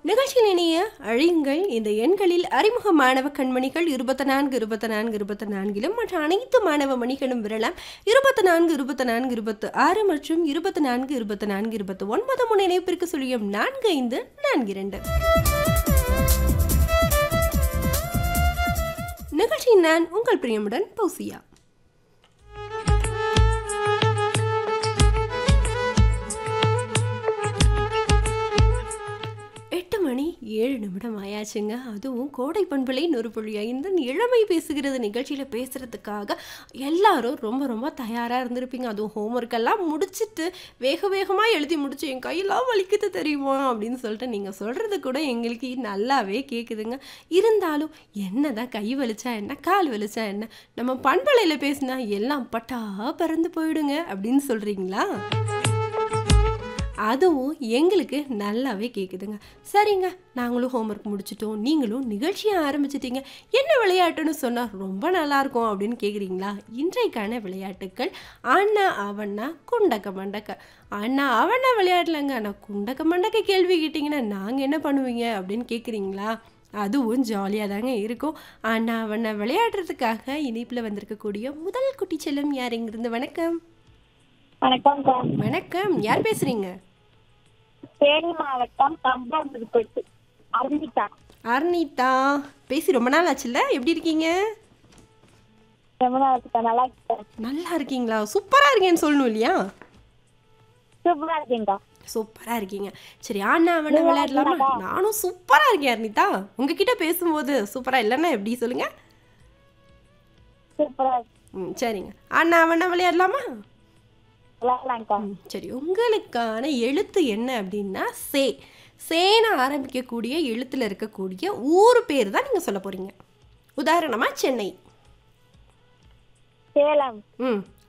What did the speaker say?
நிகழ்ச்சியில் இணைய அழியுங்கள் இந்த எண்களில் அறிமுக மாணவ கண்மணிகள் இருபத்தி நான்கு இருபத்தி நான்கு இருபத்தி நான்கிலும் மற்ற அனைத்து மாணவ மணிகளும் விரலாம் இருபத்தி நான்கு இருபத்தி நான்கு இருபத்தி ஆறு மற்றும் இருபத்தி நான்கு இருபத்தி நான்கு இருபத்தி ஒன்பது முன் இணைப்பிற்கு சொல்லியும் நான்கு ஐந்து நான்கு இரண்டு நிகழ்ச்சியின் நான் உங்கள் பிரியமுடன் பௌசியா எட்டு மணி ஏழு நிமிடம் ஆயாச்சுங்க அதுவும் கோடை பண்பலை நொறு புள்ளி ஐந்து இளமை பேசுகிறது நிகழ்ச்சியில் பேசுகிறதுக்காக எல்லாரும் ரொம்ப ரொம்ப தயாராக இருந்திருப்பீங்க அதுவும் ஹோம்ஒர்க் எல்லாம் முடிச்சிட்டு வேக வேகமாக எழுதி முடிச்சு என் கையெல்லாம் வலிக்குது தெரியுமா அப்படின்னு சொல்லிட்டு நீங்கள் சொல்கிறது கூட எங்களுக்கு நல்லாவே கேட்குதுங்க இருந்தாலும் என்ன தான் கை வலிச்சா என்ன கால் வலிச்சா என்ன நம்ம பண்பலையில் பேசினா எல்லாம் பட்டா பறந்து போயிடுங்க அப்படின்னு சொல்கிறீங்களா அதுவும் எங்களுக்கு நல்லாவே கேட்குதுங்க சரிங்க நாங்களும் ஹோம்ஒர்க் முடிச்சிட்டோம் நீங்களும் நிகழ்ச்சியை ஆரம்பிச்சிட்டீங்க என்ன விளையாட்டுன்னு சொன்னால் ரொம்ப நல்லாயிருக்கும் அப்படின்னு கேட்குறீங்களா இன்றைக்கான விளையாட்டுக்கள் அண்ணா அவண்ணா குண்டக்க மண்டக்க அண்ணா அவண்ணா விளையாடலங்க ஆனால் குண்டக்க மண்டக்க கேள்வி கேட்டிங்கன்னா நாங்கள் என்ன பண்ணுவீங்க அப்படின்னு கேட்குறீங்களா அதுவும் ஜாலியாக தாங்க இருக்கும் அண்ணா அவண்ணா விளையாடுறதுக்காக இணைப்பில் வந்திருக்கக்கூடிய முதல் குட்டி செல்லம் யார் இங்கிருந்து வணக்கம் வணக்கம் சார் வணக்கம் யார் பேசுறீங்க தேனி மாவட்டம் கம்பம் திருப்பதி அருந்திட்டா அர்னிதா பேசி ரொம்ப நாள் ஆச்சுல்ல எப்படி இருக்கீங்க ரமணாவுக்கு நல்லா இருக்கேன் நல்லா இருக்கீங்களா சூப்பரா இருக்கேன்னு சொல்லணும் இல்லையா சூப்பரா இருக்கீங்க சூப்பரா இருக்கீங்க சரி ஆனா அவனை விளையாடலாமா நானும் சூப்பரா இருக்கேன் அர்னிதா உங்ககிட்ட பேசும்போது சூப்பரா இல்லைன்னா எப்படி சொல்லுங்க சூப்பரா ம் சரிங்க அண்ணா அவனை விளையாடலாமா விளையாடலாங்க்கா ம், சரி உங்களுக்கான எழுத்து என்ன அப்படின்னா சே சேன ஆரம்பிக்கக்கூடிய எழுத்துல இருக்கக்கூடிய ஊர் பேர் தான் நீங்க சொல்ல போறீங்க உதாரணமா சென்னை சேலம் ம்